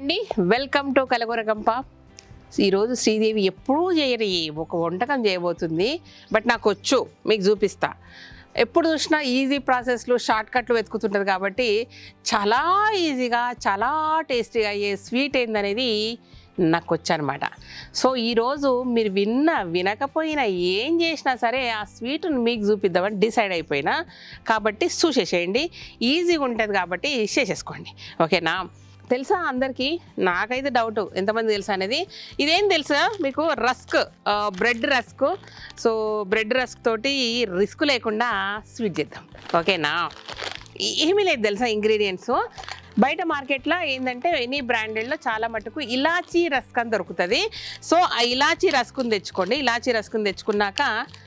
అండి welcome to కలగూరగంప ఈరోజు శ్రీదేవి ఎప్పుడూ చేయని ఒక వంటకం చేయబోతుంది బట్ నాకు వచ్చు మీకు చూపిస్తా ఎప్పుడు చూసినా ఈజీ ప్రాసెస్లు షార్ట్ కట్లు వెతుకుతుంటుంది కాబట్టి చాలా ఈజీగా చాలా టేస్టీగా అయ్యే స్వీట్ ఏందనేది నాకు వచ్చనమాట సో ఈరోజు మీరు విన్న వినకపోయినా ఏం చేసినా సరే ఆ స్వీట్ని మీకు చూపిద్దామని డిసైడ్ అయిపోయినా కాబట్టి చూసేసేయండి ఈజీగా ఉంటుంది కాబట్టి చేసేసుకోండి ఓకేనా తెలుసా అందరికీ నాకైతే డౌట్ ఎంతమంది తెలుసా అనేది ఇదేం తెలుసా మీకు rusk bread rusk so bread rusk తోటి రిస్క్ లేకుండా స్వీట్ చేద్దాం ఓకేనా ఏమీ లేదు తెలుసా ఇంగ్రీడియంట్స్ బయట మార్కెట్లో ఏంటంటే ఎనీ బ్రాండెడ్లో చాలా మటుకు ఇలాచీ రస్క్ అని దొరుకుతుంది సో ఆ ఇలాచీ రస్కుని తెచ్చుకోండి ఇలాచీ రస్కుని తెచ్చుకున్నాక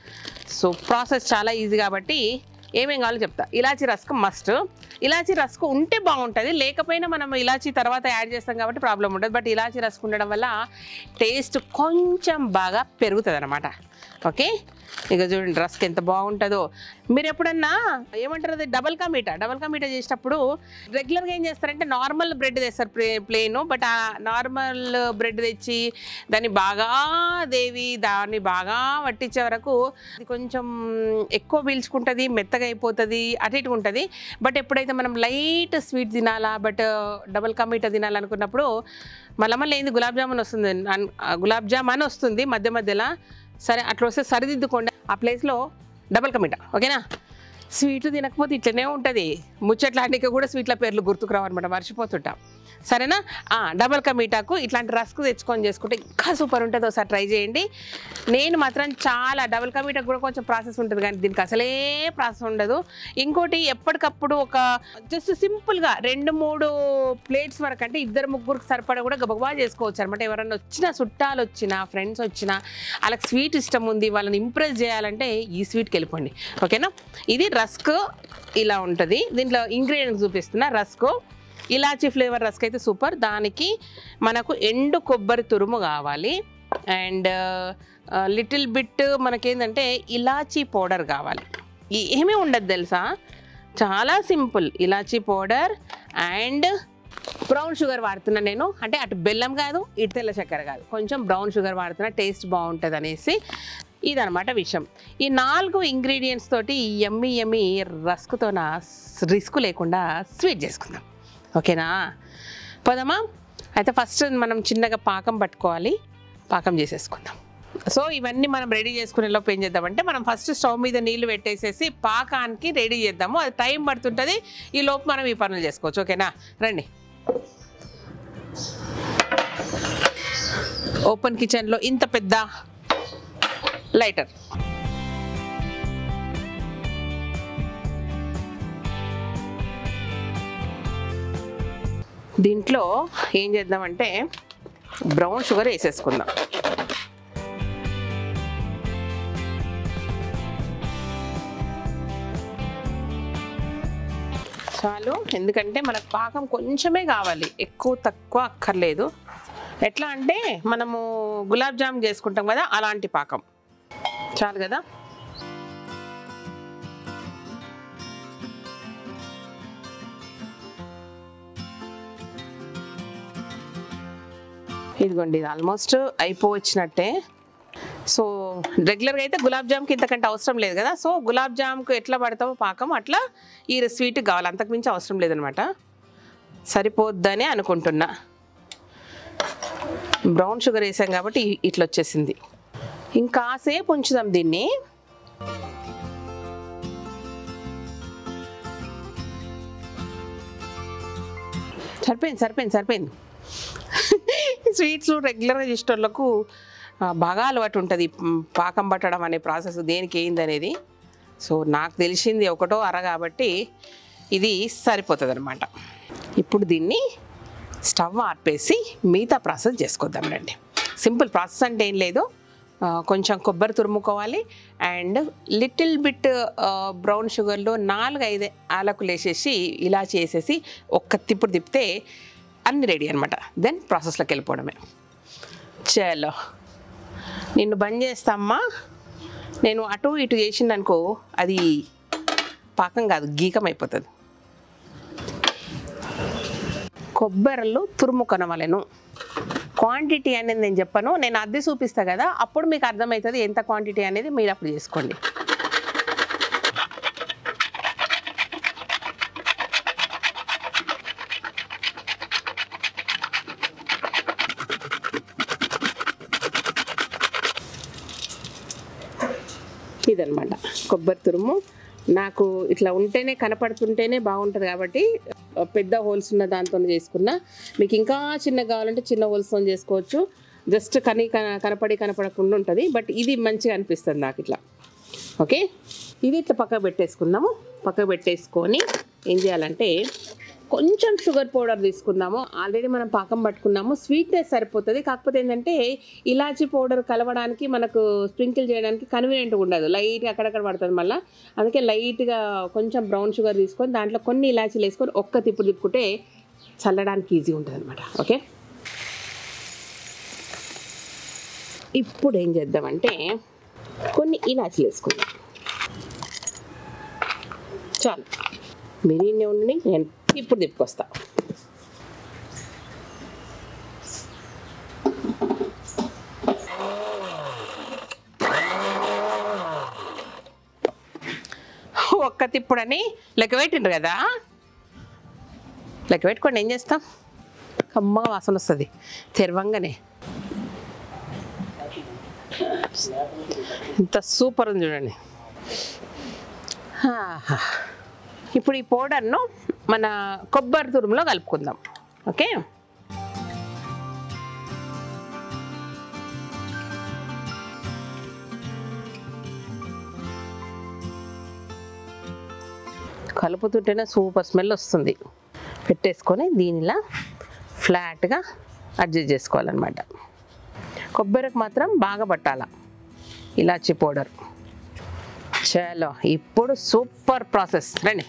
సో ప్రాసెస్ చాలా ఈజీ కాబట్టి ఏమేం కావాలో చెప్తా ఇలాచీ రస్క్ మస్ట్ ఇలాచీ రస్క్ ఉంటే బాగుంటుంది లేకపోయినా మనం ఇలాచీ తర్వాత యాడ్ చేస్తాం కాబట్టి ప్రాబ్లం ఉండదు బట్ ఇలాచీ రస్క్ ఉండడం వల్ల టేస్ట్ కొంచెం బాగా పెరుగుతుంది అనమాట ఓకే ఇక చూడండి రస్క్ ఎంత బాగుంటుందో మీరు ఎప్పుడన్నా ఏమంటారు అది డబల్ కా మీటా డబల్ కా మీటా చేసేటప్పుడు రెగ్యులర్గా ఏం చేస్తారంటే నార్మల్ బ్రెడ్ తెస్తారు ప్లే ప్లేను బట్ ఆ నార్మల్ బ్రెడ్ తెచ్చి దాన్ని బాగా దేవి దాన్ని బాగా పట్టించే వరకు అది కొంచెం ఎక్కువ పీల్చుకుంటుంది మెత్తగా అయిపోతుంది అటు ఇటు ఉంటుంది బట్ ఎప్పుడైతే మనం లైట్ స్వీట్ తినాలా బట్ డబల్ కా మీటా తినాలనుకున్నప్పుడు మళ్ళీ మళ్ళీ ఏంది గులాబ్ జామున్ వస్తుంది అన్- ఆ గులాబ్ జామ్ అని వస్తుంది మధ్య మధ్యలో సరే అట్లా వస్తే సరిదిద్దుకోండి ఆ ప్లేస్లో డబల్ కమిటా ఓకేనా స్వీట్లు తినకపోతే ఇట్లనే ఉంటుంది ముచ్చట్లాంటికి కూడా స్వీట్ల పేర్లు గుర్తుకు రావన్నమాట మర్చిపోతుంటాం సరేనా ఆ, డబల్ కమీటాకు ఇట్లాంటి రస్క్ తెచ్చుకొని చేసుకుంటే ఇంకా సూపర్ ఉంటుంది ఒకసారి ట్రై చేయండి నేను మాత్రం చాలా డబల్ కమీటాకు కూడా కొంచెం ప్రాసెస్ ఉంటుంది కానీ దీనికి అసలే ప్రాసెస్ ఉండదు ఇంకోటి ఎప్పటికప్పుడు ఒక జస్ట్ సింపుల్గా రెండు మూడు ప్లేట్స్ వరకు అంటే ఇద్దరు ముగ్గురికి సరిపడా కూడా గబగబా చేసుకోవచ్చు అనమాట ఎవరైనా వచ్చినా చుట్టాలు వచ్చినా ఫ్రెండ్స్ వచ్చినా వాళ్ళకి స్వీట్ ఇష్టం ఉంది వాళ్ళని ఇంప్రెస్ చేయాలంటే ఈ స్వీట్కి వెళ్ళిపోండి ఓకేనా ఇది రస్క్ ఇలా ఉంటుంది దీంట్లో ఇంగ్రీడియంట్స్ చూపిస్తున్నా రస్క్ ఇలాచీ ఫ్లేవర్ రస్క్ అయితే సూపర్ దానికి మనకు ఎండు కొబ్బరి తురుము కావాలి అండ్ లిటిల్ బిట్ మనకేంటంటే ఇలాచీ పౌడర్ కావాలి ఈ- ఏమీ ఉండదు తెలుసా చాలా సింపుల్ ఇలాచీ పౌడర్ అండ్ బ్రౌన్ షుగర్ వాడుతున్నా నేను అంటే అటు బెల్లం కాదు ఇటు తెల్ల చక్కెర కాదు కొంచెం బ్రౌన్ షుగర్ వాడుతున్నా టేస్ట్ బాగుంటుంది అనేసి ఇదనమాట విషయం ఈ నాలుగు ఇంగ్రీడియంట్స్ తోటి ఎమ్మి ఎమ్మి రస్క్తోన రిస్క్ లేకుండా స్వీట్ చేసుకుందాం ఓకేనా పోదామా అయితే ఫస్ట్ మనం చిన్నగా పాకం పట్టుకోవాలి పాకం చేసేసుకుందాం సో ఇవన్నీ మనం రెడీ చేసుకునే లోపు ఏం చేద్దామంటే మనం ఫస్ట్ స్టవ్ మీద నీళ్లు పెట్టేసేసి పాకానికి రెడీ చేద్దాము అది టైం పడుతుంటుంది ఈ లోపు మనం ఈ పనులు చేసుకోవచ్చు ఓకేనా రండి ఓపెన్ కిచెన్లో ఇంత పెద్ద లైటర్ దీంట్లో ఏం చేద్దామంటే బ్రౌన్ షుగర్ వేసేసుకుందాం చాలు ఎందుకంటే మనకు పాకం కొంచెమే కావాలి ఎక్కువ తక్కువ అక్కర్లేదు ఎట్లా అంటే మనము గులాబ్ జామ్ చేసుకుంటాం కదా అలాంటి పాకం చాలు కదా ఇదిగోండి ఇది ఆల్మోస్ట్ అయిపోవచ్చినట్టే సో రెగ్యులర్గా అయితే గులాబ్ జామ్కి ఇంతకంటే అవసరం లేదు కదా సో గులాబ్ జామ్కు ఎట్లా పడతామో పాకం అట్లా ఈ స్వీట్ కావాలి అంతకుమించి అవసరం లేదనమాట సరిపోద్దని అనుకుంటున్నా బ్రౌన్ షుగర్ వేసాం కాబట్టి ఇ- ఇట్లా వచ్చేసింది ఇంకాసేపు ఉంచుదాం దీన్ని సరిపోయింది సరిపోయింది సరిపోయింది స్వీట్స్ రెగ్యులర్గా చేసేటోళ్ళకు ఆ, బాగా అలవాటు ఉంటుంది మ్, పాకం పట్టడం అనే ప్రాసెస్ దేనికి ఏంది అనేది సో నాకు తెలిసింది ఒకటో అర కాబట్టి ఇది సరిపోతుంది అనమాట ఇప్పుడు దీన్ని స్టవ్ ఆర్పేసి మిగతా ప్రాసెస్ చేసుకొద్దాం రండి సింపుల్ ప్రాసెస్ అంటే ఏం లేదు ఆ, కొంచెం కొబ్బరి తురుముకోవాలి అండ్ లిటిల్ బిట్ బ్రౌన్ షుగర్లో నాలుగు ఐదు ఆలకులు వేసేసి ఇలా చేసేసి ఒక్క తిప్పుడు తిప్పితే అన్ని రెడీ అనమాట దెన్ ప్రాసెస్లోకి వెళ్ళిపోవడమే చలో నిన్ను బంద్ చేస్తామ్మా నేను అటు ఇటు చేసిందనుకో అది పాకం కాదు గీకం అయిపోతుంది కొబ్బరిలు తురుము కొనవలెను క్వాంటిటీ అనేది నేను చెప్పను నేను అద్దె చూపిస్తా కదా అప్పుడు మీకు అర్థమవుతుంది ఎంత క్వాంటిటీ అనేది మీరు అప్పుడు చేసుకోండి ఇదనమాట కొబ్బరి తురుము నాకు ఇట్లా ఉంటేనే కనపడుతుంటేనే బాగుంటుంది కాబట్టి ఆ, పెద్ద హోల్స్ ఉన్న దాంతో చేసుకున్నా మీకు ఇంకా చిన్న కావాలంటే చిన్న హోల్స్తో చేసుకోవచ్చు జస్ట్ కని కన- కనపడి కనపడకుండా ఉంటుంది బట్ ఇది మంచిగా అనిపిస్తుంది నాకు ఇట్లా ఓకే ఇది ఇట్లా పక్కకు పెట్టేసుకుందాము పక్కకు పెట్టేసుకొని ఏం చేయాలంటే కొంచెం షుగర్ పౌడర్ తీసుకుందాము ఆల్రెడీ మనం పాకం పట్టుకున్నాము స్వీట్నెస్ సరిపోతుంది కాకపోతే ఏంటంటే ఇలాచీ పౌడర్ కలవడానికి మనకు స్ప్రింకిల్ చేయడానికి కన్వీనియంట్గా ఉండదు లైట్గా అక్కడక్కడ పడుతుంది మళ్ళీ అందుకే లైట్గా కొంచెం బ్రౌన్ షుగర్ తీసుకొని దాంట్లో కొన్ని ఇలాచీలు వేసుకొని ఒక్క తిప్పు తిప్పుకుంటే చల్లడానికి ఈజీ ఉంటుంది అనమాట ఓకే ఇప్పుడు ఏం చేద్దామంటే కొన్ని ఇలాచీలు వేసుకుందాం చాలు మీరు ఇన్నే ఉండండి నేను ఇప్పుడు తిప్పుకొస్తా ఒక్క తిప్పుడని లెక్క పెట్టిండ్రు కదా లెక్క పెట్టుకోండి ఏం చేస్తాం కమ్మగా వాసన వస్తుంది తెరవంగానే ఇంత సూపర్ ఉంది చూడండి ఆహా. ఇప్పుడు ఈ పౌడర్ను మన కొబ్బరి తురుములో కలుపుకుందాం ఓకే కలుపుతుంటేనే సూపర్ స్మెల్ వస్తుంది పెట్టేసుకొని దీనిలా ఫ్లాట్గా అడ్జస్ట్ చేసుకోవాలన్నమాట కొబ్బరికి మాత్రం బాగా పట్టాల ఇలాచి పౌడర్ చలో ఇప్పుడు సూపర్ ప్రాసెస్ రండి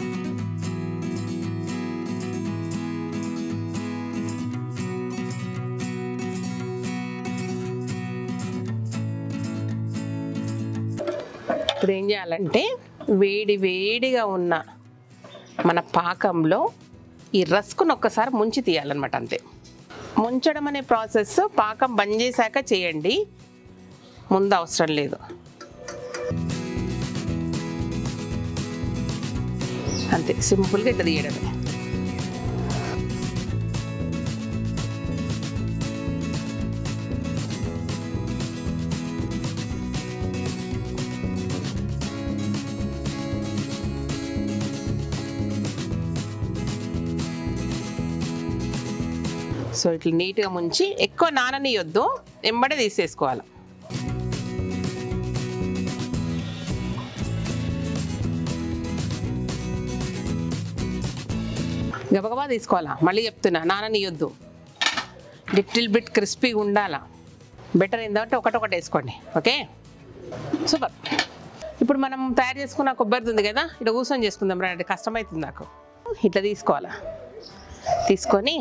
ఇప్పుడు ఏం చేయాలంటే వేడి వేడిగా ఉన్న మన పాకంలో ఈ రస్కును ఒక్కసారి ముంచి తీయాలన్నమాట అంతే ముంచడం అనే ప్రాసెస్ పాకం బంద్ చేశాక చేయండి ముందు అవసరం లేదు అంతే సింపుల్గా ఇట్లా తీయడమే సో ఇట్లా నీట్గా ముంచి ఎక్కువ నాననియొద్దు ఎంబడే తీసేసుకోవాలి గబగబా తీసుకోవాలా మళ్ళీ చెప్తున్నా నాననియొద్దు లిటిల్ బిట్ క్రిస్పీగా ఉండాలా బెటర్ ఏంటంటే ఒకటొకటి వేసుకోండి ఓకే సూపర్ ఇప్పుడు మనం తయారు చేసుకున్న కొబ్బరిది ఉంది కదా ఇట్లా కూర్చొని చేసుకుందాం రండి కష్టమవుతుంది నాకు ఇట్లా తీసుకోవాలా తీసుకొని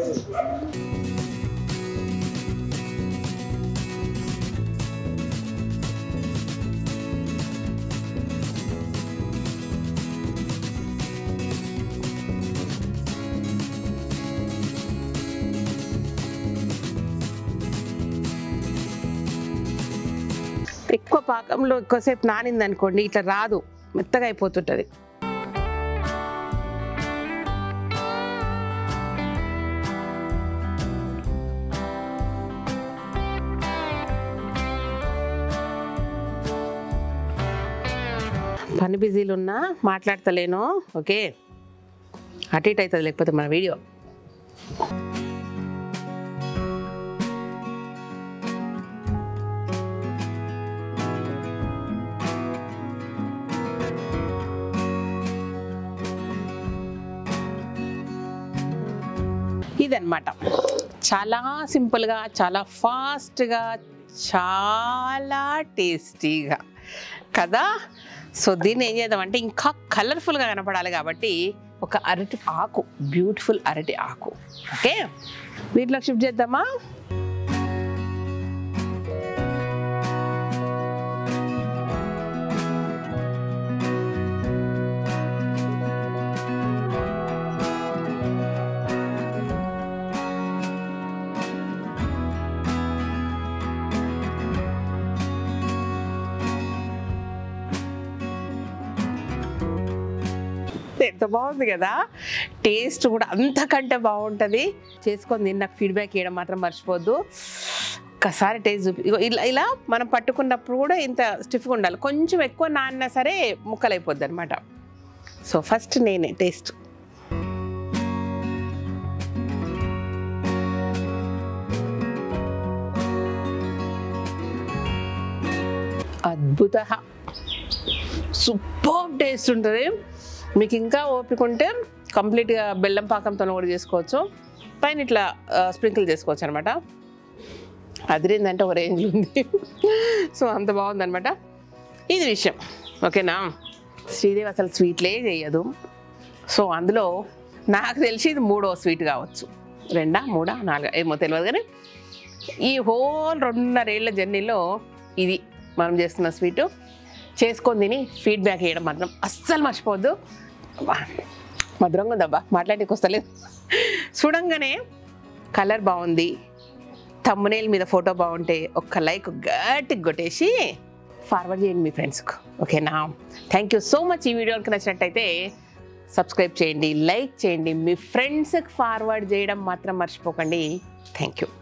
ఎక్కువ పాకంలో ఎక్కువసేపు నానింది అనుకోండి ఇట్లా రాదు మెత్తగా అయిపోతుంటుంది పని బిజీలు ఉన్నా మాట్లాడతలేను ఓకే అటు ఇటు అవుతుంది లేకపోతే మన వీడియో ఇదన్నమాట చాలా సింపుల్గా చాలా ఫాస్ట్గా చాలా టేస్టీగా కదా సో దీన్ని ఏం చేద్దామంటే ఇంకా కలర్ఫుల్గా కనపడాలి కాబట్టి ఒక అరటి ఆకు బ్యూటిఫుల్ అరటి ఆకు ఓకే వీటిలో షిఫ్ట్ చేద్దామా ఎంత బాగుంది కదా టేస్ట్ కూడా అంతకంటే బాగుంటుంది చేసుకొని తిని నాకు ఫీడ్బ్యాక్ ఇవ్వడం మాత్రం మర్చిపోద్దు ఒక్కసారి టేస్ట్ చూపి ఇగో ఇలా ఇలా మనం పట్టుకున్నప్పుడు కూడా ఇంత స్టిఫ్గా ఉండాలి కొంచెం ఎక్కువ నానినా సరే ముక్కలైపోద్ది అనమాట సో ఫస్ట్ నేనే టేస్ట్ అద్భుత సూపర్ టేస్ట్ ఉంటుంది మీకు ఇంకా ఓపిక ఉంటే కంప్లీట్గా బెల్లం పాకంతో కూడా చేసుకోవచ్చు పైన ఇట్లా స్ప్రింకిల్ చేసుకోవచ్చు అనమాట అదిరిందంటే ఒక రేంజ్లో ఉంది సో అంత బాగుందనమాట ఇది విషయం ఓకేనా శ్రీదేవి అసలు స్వీట్లే చేయదు సో అందులో నాకు తెలిసి ఇది మూడో స్వీట్ కావచ్చు రెండా మూడా నాలుగా ఏమో తెలియదు కానీ ఈ హోల్ రెండున్నరేళ్ల జర్నీలో ఇది మనం చేస్తున్న స్వీటు చేసుకొని తిని ఫీడ్బ్యాక్ ఇవ్వడం మాత్రం అస్సలు మర్చిపోవద్దు అబ్బా, మధురంగా ఉందబ్బా మాట్లాడేకి వస్తలేదు చూడంగానే కలర్ బాగుంది తమ్మునేల్ మీద ఫోటో బాగుంటే ఒక్క లైక్ గట్టిగా కొట్టేసి ఫార్వర్డ్ చేయండి మీ ఫ్రెండ్స్కు ఓకేనా థ్యాంక్ యూ సో మచ్ ఈ వీడియోకి నచ్చినట్టయితే సబ్స్క్రైబ్ చేయండి లైక్ చేయండి మీ ఫ్రెండ్స్కి ఫార్వర్డ్ చేయడం మాత్రం మర్చిపోకండి థ్యాంక్ యూ